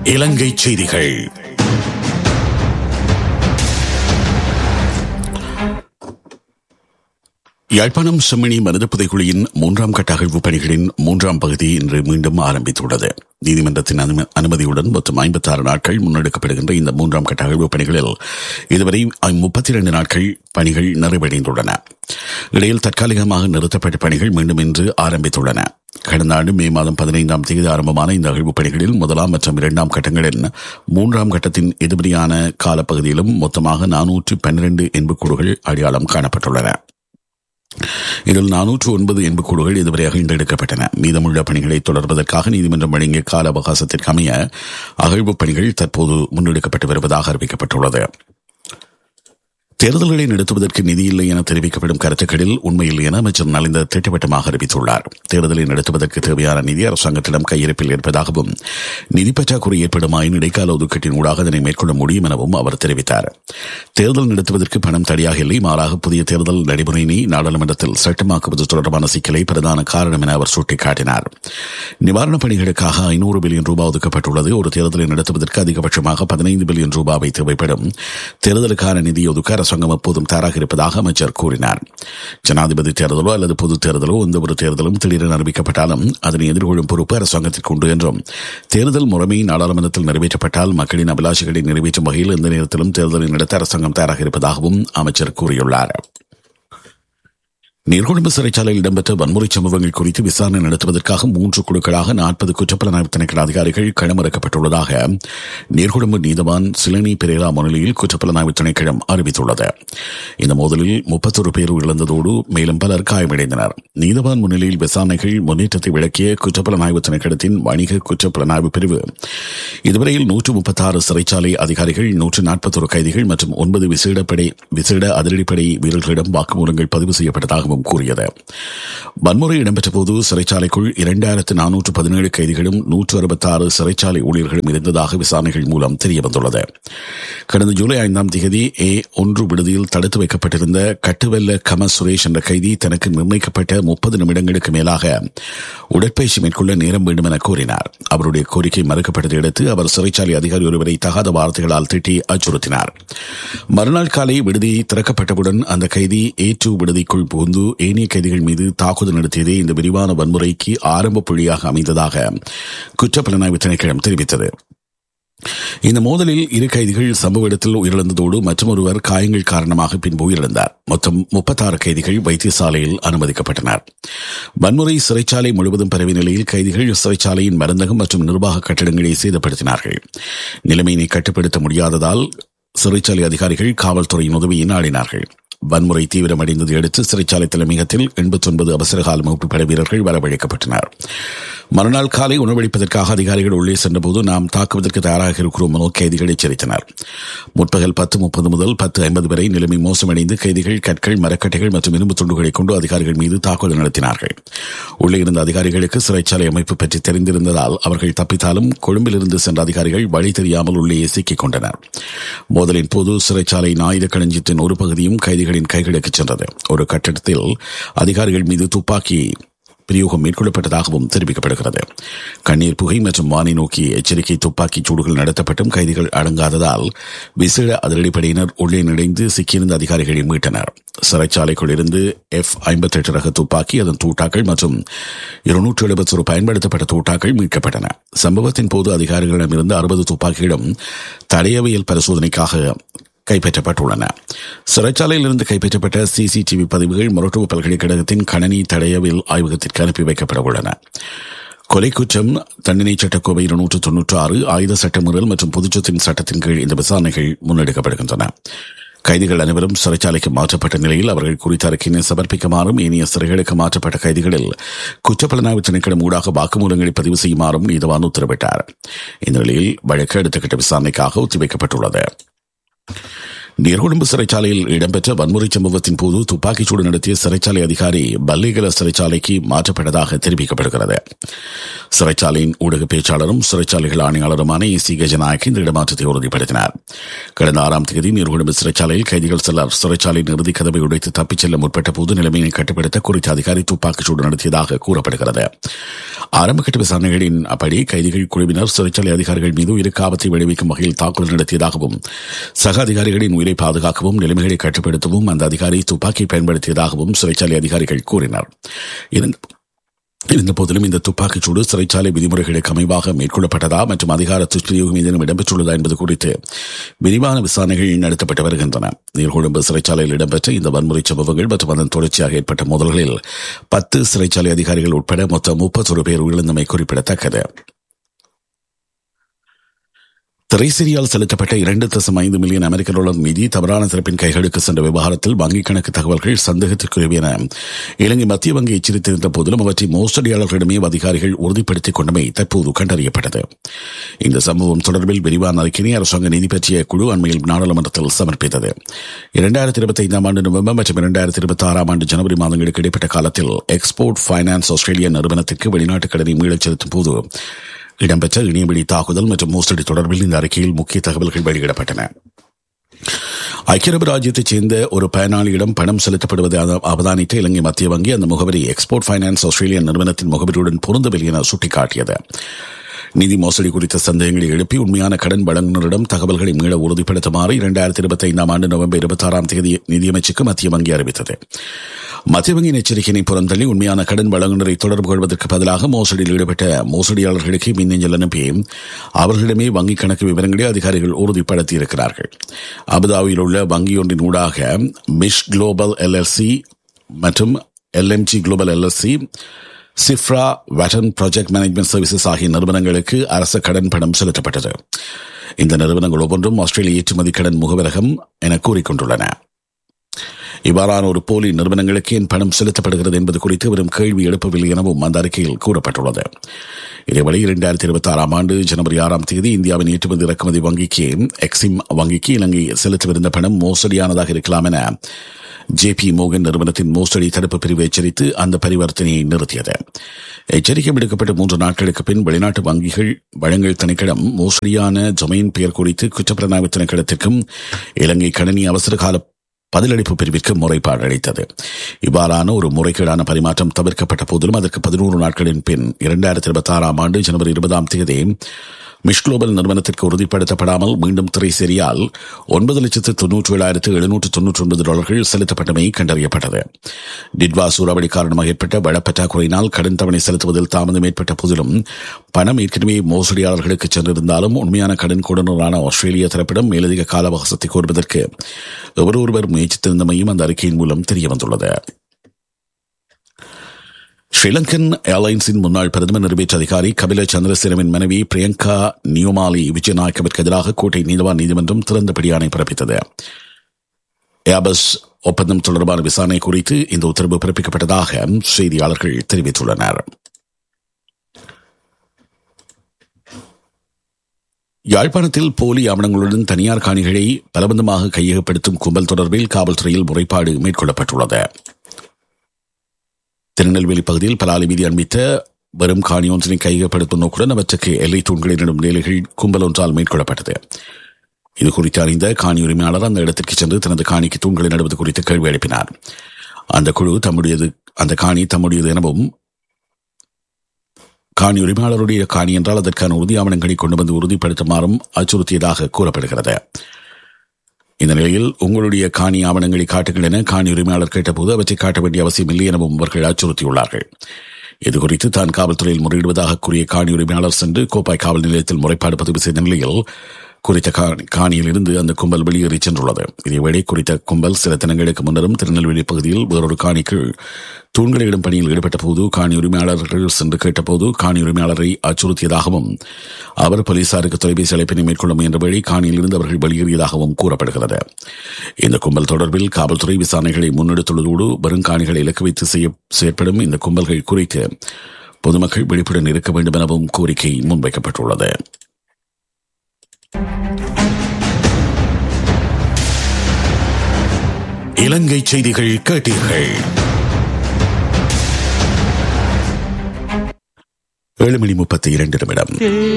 இலங்கை செய்திகள் யாழ்ப்பாணம் செம்மணி மனித புதைக்குழியின் மூன்றாம் கட்ட அகழ்வு பணிகளின் மூன்றாம் பகுதி இன்று மீண்டும் ஆரம்பித்துள்ளது நீதிமன்றத்தின் அனும- அனுமதியுடன் மொத்தம் ஐம்பத்தி ஆறு நாட்கள் முன்னெடுக்கப்படுகின்ற இந்த மூன்றாம் கட்ட அகழ்வு பணிகளில் இதுவரை முப்பத்தி இரண்டு நாட்கள் பணிகள் நிறைவடைந்துள்ளன இடையில் தற்காலிகமாக நிறுத்தப்பட்ட பணிகள் மீண்டும் இன்று ஆரம்பித்துள்ளன கடந்த ஆண்டு மே மாதம் பதினைந்தாம் தேதி ஆரம்பமான இந்த அகழ்வு பணிகளில் முதலாம் மற்றும் இரண்டாம் கட்டங்களின் மூன்றாம் கட்டத்தின் எதிர்மறையான காலப்பகுதியிலும் மொத்தமாக நானூற்று பன்னிரண்டு எண்புக்கூடுகள் அடையாளம் காணப்பட்டுள்ளன இதில் நானூற்று ஒன்பது எண்புக்கூடுகள் இதுவரை அகழ்ந்தெடுக்கப்பட்டன மீதமுள்ள பணிகளை தொடர்வதற்காக நீதிமன்றம் வழங்கிய கால அவகாசத்திற்கு அமைய அகழ்வுப் பணிகள் தற்போது முன்னெடுக்கப்பட்டு வருவதாக அறிவிக்கப்பட்டுள்ளது தேர்தல்களை நடத்துவதற்கு நிதி இல்லை என தெரிவிக்கப்படும் கருத்துக்களில் உண்மையில்லை என அமைச்சர் நலிந்த திட்டவட்டமாக அறிவித்துள்ளார் தேர்தலை நடத்துவதற்கு தேவையான நிதி அரசாங்கத்திடம் கையிருப்பில் இருப்பதாகவும் நிதி பற்றாக்குறை ஏற்படுமாயின் இடைக்கால ஒதுக்கீட்டின் ஊடாக அதனை மேற்கொள்ள முடியும் எனவும் அவர் தெரிவித்தார் தேர்தல் நடத்துவதற்கு பணம் தடையாக இல்லை மாறாக புதிய தேர்தல் நடைமுறையினை நாடாளுமன்றத்தில் சட்டமாக்குவது தொடர்பான சிக்கலை பிரதான காரணம் என அவர் சுட்டிக்காட்டினார் நிவாரணப் பணிகளுக்காக ஐநூறு பில்லியன் ரூபாய் ஒதுக்கப்பட்டுள்ளது ஒரு தேர்தலை நடத்துவதற்கு அதிகபட்சமாக பதினைந்து பில்லியன் ரூபாவை தேவைப்படும் தேர்தலுக்கான நிதி ஒதுக்க அரசாங்கம் எப்போதும் தயாராக இருப்பதாக அமைச்சர் கூறினார் ஜனாதிபதி தேர்தலோ அல்லது பொது தேர்தலோ எந்த ஒரு தேர்தலும் திடீரென அறிவிக்கப்பட்டாலும் அதனை எதிர்கொள்ளும் பொறுப்பு அரசாங்கத்திற்கு உண்டு என்றும் தேர்தல் முறைமை நாடாளுமன்றத்தில் நிறைவேற்றப்பட்டால் மக்களின் அபிலாஷைகளை நிறைவேற்றும் வகையில் எந்த நேரத்திலும் தேர்தலை நடத்த அரசாங்கம் தயாராக இருப்பதாகவும் அமைச்சர் கூறியுள்ளார் நீர்கொழும்பு சிறைச்சாலையில் இடம்பெற்ற வன்முறை சம்பவங்கள் குறித்து விசாரணை நடத்துவதற்காக மூன்று குழுக்களாக நாற்பது குற்றப்புலனாய்வு திணைக்கள அதிகாரிகள் களமிறக்கப்பட்டுள்ளதாக நீர்கொழும்பு நீதவான் சிலனி பெரேரா முன்னிலையில் குற்றப்புலனாய்வு திணைக்களம் அறிவித்துள்ளது இந்த மோதலில் முப்பத்தொரு பேர் உயிரிழந்ததோடு மேலும் பலர் காயமடைந்தனர் நீதவான் முன்னிலையில் விசாரணைகள் முன்னேற்றத்தை விளக்கிய குற்றப்புலனாய்வு திணைக்களத்தின் வணிக குற்றப்புலனாய்வு பிரிவு இதுவரையில் நூற்று முப்பத்தாறு சிறைச்சாலை அதிகாரிகள் நூற்று நாற்பத்தொரு கைதிகள் மற்றும் ஒன்பது விசேடப்படை விசேட அதிரடிப்படை வீரர்களிடம் வாக்குமூலங்கள் பதிவு செய்யப்பட்டதாகவும் கூறியது வன்முறை இடம்பெற்ற போது சிறைச்சாலைக்குள் இரண்டாயிரத்து நானூற்று பதினேழு கைதிகளும் நூற்று அறுபத்தாறு சிறைச்சாலை ஊழியர்களும் இருந்ததாக விசாரணைகள் மூலம் தெரியவந்துள்ளது கடந்த ஜூலை ஐந்தாம் தேதி ஏ ஒன்று விடுதியில் தடுத்து வைக்கப்பட்டிருந்த கட்டுவெல்ல கம சுரேஷ் என்ற கைதி தனக்கு நிர்ணயிக்கப்பட்ட முப்பது நிமிடங்களுக்கு மேலாக உடற்பயிற்சி மேற்கொள்ள நேரம் வேண்டும் என கூறினார் அவருடைய கோரிக்கை மறுக்கப்பட்டதை அடுத்து அவர் சிறைச்சாலை அதிகாரி ஒருவரை தகாத வார்த்தைகளால் திட்டி அச்சுறுத்தினார் மறுநாள் காலை விடுதி திறக்கப்பட்டவுடன் அந்த கைதி ஏ டூ விடுதிக்குள் புகுந்து ஏனைய கைதிகள் மீது தாக்குதல் நடத்தியதே இந்த விரிவான வன்முறைக்கு ஆரம்ப புள்ளியாக அமைந்ததாக குற்றப்புலனாய்வு திணைக்களம் தெரிவித்தது இந்த மோதலில் இரு கைதிகள் சம்பவ இடத்தில் உயிரிழந்ததோடு மற்றொருவர் காயங்கள் காரணமாக பின்பு உயிரிழந்தார் மொத்தம் முப்பத்தாறு கைதிகள் வைத்தியசாலையில் அனுமதிக்கப்பட்டனர் வன்முறை சிறைச்சாலை முழுவதும் பரவிய நிலையில் கைதிகள் சிறைச்சாலையின் மருந்தகம் மற்றும் நிர்வாக கட்டடங்களை சேதப்படுத்தினார்கள் நிலைமையினை கட்டுப்படுத்த முடியாததால் சிறைச்சாலை அதிகாரிகள் காவல்துறையின் உதவியை நாடினார்கள் வன்முறை தீவிரமடைந்ததை அடுத்து சிறைச்சாலை தலைமையகத்தில் எண்பத்தி ஒன்பது அவசரகால மீட்பு படை வீரர்கள் வரவழைக்கப்பட்டனர் மறுநாள் காலை உணவளிப்பதற்காக அதிகாரிகள் உள்ளே சென்றபோது நாம் தாக்குவதற்கு தயாராக இருக்கிறோம் என கைதிகள் எச்சரித்தனர் முற்பகல் பத்து முப்பது முதல் பத்து ஐம்பது வரை நிலைமை மோசமடைந்து கைதிகள் கற்கள் மரக்கட்டைகள் மற்றும் இரும்பு துண்டுகளை கொண்டு அதிகாரிகள் மீது தாக்குதல் நடத்தினார்கள் உள்ளே இருந்த அதிகாரிகளுக்கு சிறைச்சாலை அமைப்பு பற்றி தெரிந்திருந்ததால் அவர்கள் தப்பித்தாலும் கொழும்பிலிருந்து சென்ற அதிகாரிகள் வழி தெரியாமல் உள்ளே சிக்கிக் கொண்டனர் மோதலின் போது சிறைச்சாலையின் ஆயுத களஞ்சியத்தின் ஒரு பகுதியும் கைதிகளின் கைகளுக்கு சென்றது ஒரு கட்டடத்தில் அதிகாரிகள் மீது துப்பாக்கி பிரயோகம் மேற்கொள்ளப்பட்டதாகவும் தெரிவிக்கப்படுகிறது கண்ணீர் புகை மற்றும் வானை நோக்கி எச்சரிக்கை துப்பாக்கி சூடுகள் நடத்தப்பட்டும் கைதிகள் அடங்காததால் விசேட அதிரடிப்படையினர் உள்ளே நுழைந்து சிக்கியிருந்த அதிகாரிகளை மீட்டனர் சிறைச்சாலைக்குள் இருந்து எஃப் ஐம்பத்தெட்டு ரக துப்பாக்கி அதன் தூட்டாக்கள் மற்றும் இருநூற்று எழுபத்தொரு பயன்படுத்தப்பட்ட தூட்டாக்கள் மீட்கப்பட்டன சம்பவத்தின் போது அதிகாரிகளிடமிருந்து அறுபது துப்பாக்கிகளும் தடயவியல் பரிசோதனைக்காக கைப்பற்றப்பட்டுள்ளன சிறைச்சாலையில் இருந்து கைப்பற்றப்பட்ட சிசிடிவி பதிவுகள் மொரட்டுவ பல்கலைக்கழகத்தின் கணனி தடயவியல் ஆய்வகத்திற்கு அனுப்பி வைக்கப்பட உள்ளன கொலை குற்றம் தண்டனை சட்டக்கோவை இருநூற்று தொன்னூற்று ஆறு ஆயுத சட்டமீறல் மற்றும் பொதுச்சொத்தின் சட்டத்தின் கீழ் இந்த விசாரணைகள் முன்னெடுக்கப்படுகின்றன கைதிகள் அனைவரும் சிறைச்சாலைக்கு மாற்றப்பட்ட நிலையில் அவர்கள் குறித்த அறிக்கையினை சமர்ப்பிக்குமாறும் ஏனைய சிறைகளுக்கு மாற்றப்பட்ட கைதிகளில் குற்றப்புலனாய்வு திணைக்களம் ஊடாக வாக்குமூலங்களை பதிவு செய்யுமாறும் நீதவான் உத்தரவிட்டார் இந்த நிலையில் வழக்கு அடுத்த கட்ட விசாரணைக்காக ஒத்திவைக்கப்பட்டுள்ளது நீர்கொழும்பு சிறைச்சாலையில் இடம்பெற்ற வன்முறை சம்பவத்தின் போது துப்பாக்கிச்சூடு நடத்திய சிறைச்சாலை அதிகாரி பல்லிகல சிறைச்சாலைக்கு மாற்றப்பட்டதாக தெரிவிக்கப்படுகிறது சிறைச்சாலையின் ஊடக பேச்சாளரும் சிறைச்சாலைகள் ஆணையாளருமான ஏ சி கஜநாயக் இந்த இடமாற்றத்தை உறுதிப்படுத்தினார் கடந்த ஆறாம் தேதி நீர்கொழும்பு சிறைச்சாலையில் கைதிகள் சிலர் சிறைச்சாலையின் இறுதி கதவை உடைத்து தப்பிச் செல்ல முற்பட்ட போது நிலைமையை கட்டுப்படுத்த குறித்த அதிகாரி துப்பாக்கிச்சூடு நடத்தியதாக கூறப்படுகிறது ஆரம்பகட்ட விசாரணைகளின் அப்படி கைதிகள் குழுவினர் சிறைச்சாலை அதிகாரிகள் மீது உயிருக்கு ஆபத்தை விளைவிக்கும் வகையில் தாக்குதல் நடத்தியதாகவும் சக அதிகாரிகளின் உயிரை பாதுகாக்கவும் நிலைமைகளை கட்டுப்படுத்தவும் அந்த அதிகாரி துப்பாக்கி பயன்படுத்தியதாகவும் சிறைச்சாலை அதிகாரிகள் கூறினர் இருந்த போதிலும் இந்த துப்பாக்கிச்சூடு சிறைச்சாலை விதிமுறைகளுக்கு அமைவாக மேற்கொள்ளப்பட்டதா மற்றும் அதிகார துஷ்பிரயோகம் ஏதேனும் இடம்பெற்றுள்ளதா என்பது குறித்து விரிவான விசாரணைகள் நடத்தப்பட்டு வருகின்றன நீர்கொழும்பு சிறைச்சாலையில் இடம்பெற்ற இந்த வன்முறை சம்பவங்கள் மற்றும் அதன் தொடர்ச்சியாக ஏற்பட்ட மோதல்களில் பத்து சிறைச்சாலை அதிகாரிகள் உட்பட மொத்தம் முப்பத்தொரு பேர் உயிரிழந்தமை குறிப்பிடத்தக்கது திரைசிரியால் செலுத்தப்பட்ட இரண்டு தசம் ஐந்து மில்லியன் அமெரிக்க டாலர் நிதி தவறான தரப்பின் கைகளுக்கு சென்ற விவகாரத்தில் வங்கிக் கணக்கு தகவல்கள் சந்தேகத்திற்குரியன இலங்கை மத்திய வங்கி எச்சரித்திருந்த போதிலும் அவற்றை மோசடியாளர்களிடமே அதிகாரிகள் உறுதிப்படுத்திக் கொண்டமை தற்போது கண்டறியப்பட்டது இந்த சம்பவம் தொடர்பில் விரிவான அறிக்கையை அரசாங்க நிதி பற்றிய குழு அண்மையில் நாடாளுமன்றத்தில் சமர்ப்பித்தது இரண்டாயிரத்தி இருபத்தி ஐந்தாம் ஆண்டு நவம்பர் மற்றும் இரண்டாயிரத்தி இருபத்தி ஆறாம் ஆண்டு ஜனவரி மாதங்களுக்கு இடைப்பட்ட காலத்தில் எக்ஸ்போர்ட் பைனான்ஸ் ஆஸ்திரேலியா நிறுவனத்திற்கு வெளிநாட்டு கடனை மீளச் செலுத்தும் போது இடம்பெற்ற இணையவழி தாக்குதல் மற்றும் மோசடி தொடர்பில் இந்த அறிக்கையில் முக்கிய தகவல்கள் வெளியிடப்பட்டன ஐக்கிய அரபு ராஜ்யத்தைச் சேர்ந்த ஒரு பயனாளியிடம் பணம் செலுத்தப்படுவதை அவதானித்த இலங்கை மத்திய வங்கி அந்த முகவரி எக்ஸ்போர்ட் பைனான்ஸ் ஆஸ்திரேலியா நிறுவனத்தின் முகவரியுடன் பொருந்தவில்லை என சுட்டிக்காட்டியது நிதி மோசடி குறித்த சந்தேகங்களை எழுப்பி உண்மையான கடன் வழங்குநரிடம் தகவல்களை மீள உறுதிப்படுத்துமாறு இரண்டாயிரத்தி இருபத்தி ஐந்தாம் ஆண்டு நவம்பர் இருபத்தி ஆறாம் தேதி நிதியமைச்சுக்கு மத்திய வங்கி அறிவித்தது மத்திய வங்கியின் எச்சரிக்கையை புறந்தள்ளி உண்மையான கடன் வழங்குநரை தொடர்பு கொள்வதற்கு பதிலாக மோசடியில் ஈடுபட்ட மோசடியாளர்களுக்கு மின்னஞ்சல் அனுப்பி அவர்களிடமே வங்கிக் கணக்கு விவரங்களை அதிகாரிகள் உறுதிப்படுத்தி இருக்கிறார்கள் அபுதாபியில் உள்ள வங்கியொன்றின் ஊடாக மிஷ் குளோபல் எல்எல்சி மற்றும் எல்எம்ஜி குளோபல் எல்எல்சி சிப்ரா வட்டன் ப்ராஜெக்ட் மேனேஜ்மெண்ட் சர்வீசஸ் ஆகிய நிறுவனங்களுக்கு அரசு கடன் பணம் செலுத்தப்பட்டது இந்த நிறுவனங்கள் ஒவ்வொன்றும் ஆஸ்திரேலிய ஏற்றுமதி கடன் முகவரகம் என கூறிக்கொண்டுள்ளன இவ்வாறான ஒரு போலி நிறுவனங்களுக்கு ஏன் பணம் செலுத்தப்படுகிறது என்பது குறித்து வரும் கேள்வி எழுப்பவில்லை எனவும் அந்த அறிக்கையில் கூறப்பட்டுள்ளது இதேவேளை இரண்டாயிரத்தி இருபத்தி ஆறாம் ஆண்டு ஜனவரி ஆறாம் தேதி இந்தியாவின் ஏற்றுமதி இறக்குமதி வங்கிக்கு எக்ஸிம் வங்கிக்கு இலங்கை செலுத்தவிருந்த பணம் மோசடியானதாக இருக்கலாம் என ஜே பி மோகன் நிறுவனத்தின் மோசடி தடுப்பு பிரிவு எச்சரித்து அந்த பரிவர்த்தனையை நிறுத்தியது எச்சரிக்கை விடுக்கப்பட்ட மூன்று நாட்களுக்கு பின் வெளிநாட்டு வங்கிகள் வழங்கல் திணைக்களம் மோசடியான ஜொமைன் பெயர் குறித்து குற்றப்புலனாய்வு திணைக்களத்திற்கும் இலங்கை கணினி அவசர கால பதிலளிப்பு பிரிவிற்கு முறைப்பாடு அளித்தது இவ்வாறான ஒரு முறைகேடான பரிமாற்றம் தவிர்க்கப்பட்ட போதிலும் அதற்கு பதினோரு நாட்களின் பின் இரண்டாயிரத்தி இருபத்தி ஆறாம் ஆண்டு ஜனவரி இருபதாம் தேதி மிஷ் குளோபல் நிறுவனத்திற்கு உறுதிப்படுத்தப்படாமல் மீண்டும் திரை சரியால் ஒன்பது லட்சத்து தொன்னூற்றி ஏழாயிரத்து எழுநூற்று தொன்னூற்றி ஒன்பது டாலர்கள் செலுத்தப்பட்டமை கண்டறியப்பட்டது டிட்வா சூறாவளி காரணமாக ஏற்பட்ட வளப்பற்றாக்குறையினால் கடன் தவணை செலுத்துவதில் தாமதம் ஏற்பட்ட போதிலும் பணம் ஏற்கனவே மோசடியாளர்களுக்கு சென்றிருந்தாலும் உண்மையான கடன் கொடுனரான ஆஸ்திரேலிய தரப்பிடம் மேலதிக கால அவகாசத்தை கோருவதற்கு ஒருவர் முயற்சித்திருந்தமையும் அந்த அறிக்கையின் மூலம் தெரியவந்துள்ளது ஸ்ரீலங்கன் ஏர்லைன்ஸின் முன்னாள் பிரதமர் நிறைவேற்ற அதிகாரி கபில சந்திரசேனவின் மனைவி பிரியங்கா நியோமாலி விஜயநாயக்கவிற்கு எதிராக கோட்டை நீதவான் நீதிமன்றம் திறந்த பிடியாணை பிறப்பித்தது ஏபஸ் ஒப்பந்தம் தொடர்பான விசாரணை குறித்து இந்த உத்தரவு பிறப்பிக்கப்பட்டதாக செய்தியாளர்கள் தெரிவித்துள்ளனர் யாழ்ப்பாணத்தில் போலி ஆவணங்களுடன் தனியார் காணிகளை பலபந்தமாக கையகப்படுத்தும் கும்பல் தொடர்பில் காவல்துறையில் முறைப்பாடு மேற்கொள்ளப்பட்டுள்ளது திருநெல்வேலி பகுதியில் பலாலி வீதி அண்மித்த வரும் காணி ஒன்றினை கையகப்படுத்தும் நோக்குடன் அவற்றுக்கு எல்லை தூண்களிடம் வேலைகள் கும்பல் ஒன்றால் மேற்கொள்ளப்பட்டது இது குறித்து அறிந்த காணி உரிமையாளர் அந்த இடத்திற்கு சென்று தனது காணிக்கு தூண்களை நடுவது குறித்து கேள்வி எழுப்பினார் அந்த குழு தம்முடையது அந்த காணி தம்முடையது எனவும் காணி உரிமையாளருடைய காணி என்றால் அதற்கான உறுதி ஆவணங்களை கொண்டு வந்து உறுதிப்படுத்துமாறும் அச்சுறுத்தியதாக கூறப்படுகிறது இந்த நிலையில் உங்களுடைய காணி ஆவணங்களை காட்டுங்கள் என காணி உரிமையாளர் கேட்டபோது அவற்றை காட்ட வேண்டிய அவசியம் இல்லை எனவும் அவர்கள் அச்சுறுத்தியுள்ளார்கள் இதுகுறித்து தான் காவல்துறையில் முறையிடுவதாக கூறிய காணி உரிமையாளர் சென்று கோப்பாய் காவல் நிலையத்தில் முறைப்பாடு பதிவு செய்த நிலையில் குறித்த காணியில் இருந்து அந்த கும்பல் வெளியேறி சென்றுள்ளது இதேவேளை குறித்த கும்பல் சில தினங்களுக்கு முன்னரும் திருநெல்வேலி பகுதியில் வேறொரு காணிக்கு தூண்களிடும் பணியில் ஈடுபட்ட போது காணி உரிமையாளர்கள் சென்று கேட்டபோது காணி உரிமையாளரை அச்சுறுத்தியதாகவும் அவர் போலீசாருக்கு தொலைபேசி அழைப்பினை மேற்கொள்ள முயன்ற வழி காணியில் இருந்து அவர்கள் வெளியேறியதாகவும் கூறப்படுகிறது இந்த கும்பல் தொடர்பில் காவல்துறை விசாரணைகளை முன்னெடுத்துள்ளதோடு வரும் காணிகளை இலக்கு வைத்து செய்ய செயற்படும் இந்த கும்பல்கள் குறித்து பொதுமக்கள் விழிப்புடன் இருக்க வேண்டும் எனவும் கோரிக்கை முன்வைக்கப்பட்டுள்ளது இலங்கை செய்திகள் கேட்டீர்கள் ஏழு மணி முப்பத்தி இரண்டு நிமிடம்